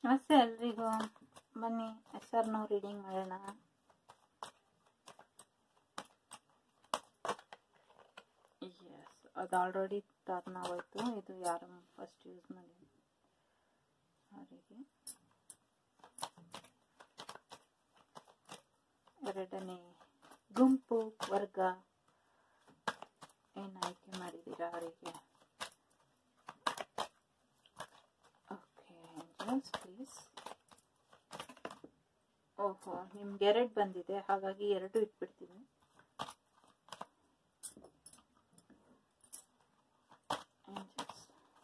ನಮಸ್ತೆ ಎಲ್ರಿಗೂ ಬನ್ನಿ ಎಸ್ ಆರ್ ನೋ ರೀಡಿಂಗ್ ಮಾಡೋಣ ಎಸ್ ಅದು ಆಲ್ರೆಡಿ ಟರ್ನ್ ಆಗೋಯ್ತು ಇದು ಯಾರು ಫಸ್ಟ್ ಯೂಸ್ ಮಾಡಿ ಅವರಿಗೆ ಎರಡನೇ ಗುಂಪು ವರ್ಗ ಏನು ಆಯ್ಕೆ ಮಾಡಿದ್ದೀರಾ ಅವರಿಗೆ ಓಕೆ ಏಂಜಲ್ಸ್ ಪ್ಲೀಸ್ ಓಹೋ ನಿಮ್ಗೆ ಎರಡು ಬಂದಿದೆ ಹಾಗಾಗಿ ಎರಡು ಇಟ್ಬಿಡ್ತೀನಿ ಏಂಜಲ್ಸ್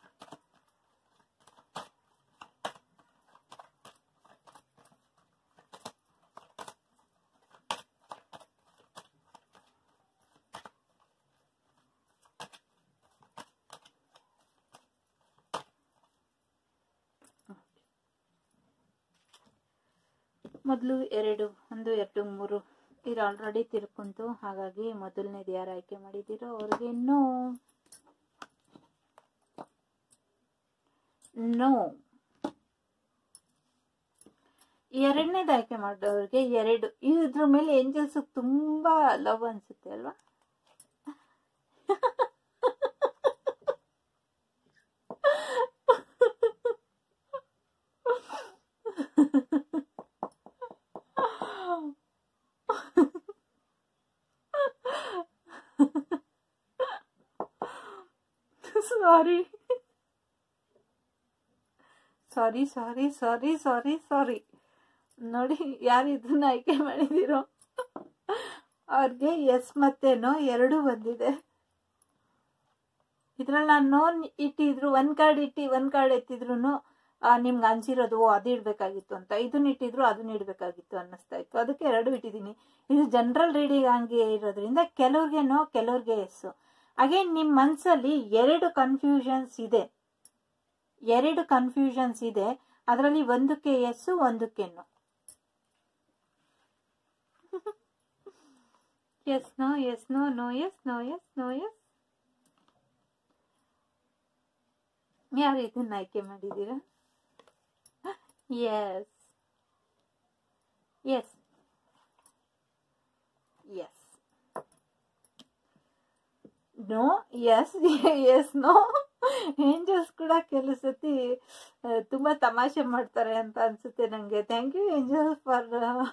ಮೊದಲು ಎರಡು ಒಂದು ಎರಡು ಮೂರು ಇದು ಆಲ್ರೆಡಿ ತಿರ್ಕೊಂತು ಹಾಗಾಗಿ ಮೊದಲನೇದು ಯಾರು ಆಯ್ಕೆ ಮಾಡಿದ್ದೀರೋ ಅವ್ರಿಗೆ ನೋ ನೋ ಎರಡನೇದು ಆಯ್ಕೆ ಮಾಡೋರಿಗೆ ಎರಡು ಇದ್ರ ಮೇಲೆ ಏಂಜಲ್ಸ್ ತುಂಬಾ ಲವ್ ಅನ್ಸುತ್ತೆ ಅಲ್ವಾ ಸಾರಿ ಸಾರಿ ಸಾರಿ ಸಾರಿ ಸಾರಿ ಸಾರಿ ನೋಡಿ ಯಾರು ಇದನ್ನ ಆಯ್ಕೆ ಮಾಡಿದಿರೋ ಅವ್ರಿಗೆ ಎಸ್ ಮತ್ತೆ ನೋ ಎರಡು ಬಂದಿದೆ ಇದ್ರಲ್ಲಿ ನಾನು ನೋ ಇಟ್ಟಿದ್ರು ಒಂದ್ ಕಾರ್ಡ್ ಇಟ್ಟು ಒಂದ್ ಕಾರ್ಡ್ ಎತ್ತಿದ್ರು ನಿಮ್ಗೆ ಅನ್ಸಿರೋದು ಓ ಅದು ಇಡ್ಬೇಕಾಗಿತ್ತು ಅಂತ ಇದನ್ನ ಇಟ್ಟಿದ್ರು ಅದನ್ನ ಇಡ್ಬೇಕಾಗಿತ್ತು ಅನ್ನಿಸ್ತಾ ಇತ್ತು ಅದಕ್ಕೆ ಎರಡು ಇಟ್ಟಿದ್ದೀನಿ ಇದು ಜನರಲ್ ರೀಡಿಂಗ್ ಹಂಗೆ ಇರೋದ್ರಿಂದ ಕೆಲವ್ರಿಗೆ ನೋ ಕೆಲವ್ರಿಗೆ ಎಸ್ ಅಗೇನ್ ನಿಮ್ಮ ಮನಸ್ಸಲ್ಲಿ ಎರಡು ಕನ್ಫ್ಯೂಷನ್ಸ್ ಇದೆ ಎರಡು ಕನ್ಫ್ಯೂಷನ್ಸ್ ಇದೆ ಅದರಲ್ಲಿ ಒಂದಕ್ಕೆ ಎಸ್ ಒಂದಕ್ಕೆ no yes no yes no no yes no yes no yes ಯಾರು ಇದನ್ನ ಆಯ್ಕೆ ಮಾಡಿದ್ದೀರಾ yes yes yes no yes yes no angels ಕೂಡ ಕೆಲವು ಸತಿ ತುಂಬಾ ತಮಾಷೆ ಮಾಡ್ತಾರೆ ಅಂತ ಅನ್ಸುತ್ತೆ ನಂಗೆ thank you angel for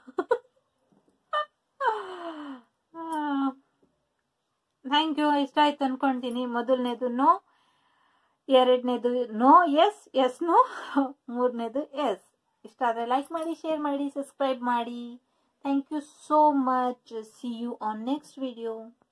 thank you ಇಷ್ಟ ಆಯ್ತು ಅನ್ಕೊಂತೀನಿ ಮೊದಲನೇದು ನೋ ಎರಡನೇದು ನೋ ಎಸ್ ಎಸ್ ನೋ ಮೂರನೇದು ಎಸ್ ಇಷ್ಟ ಆದರೆ ಲೈಕ್ ಮಾಡಿ ಶೇರ್ ಮಾಡಿ ಸಬ್ಸ್ಕ್ರೈಬ್ ಮಾಡಿ thank you so much see you on next video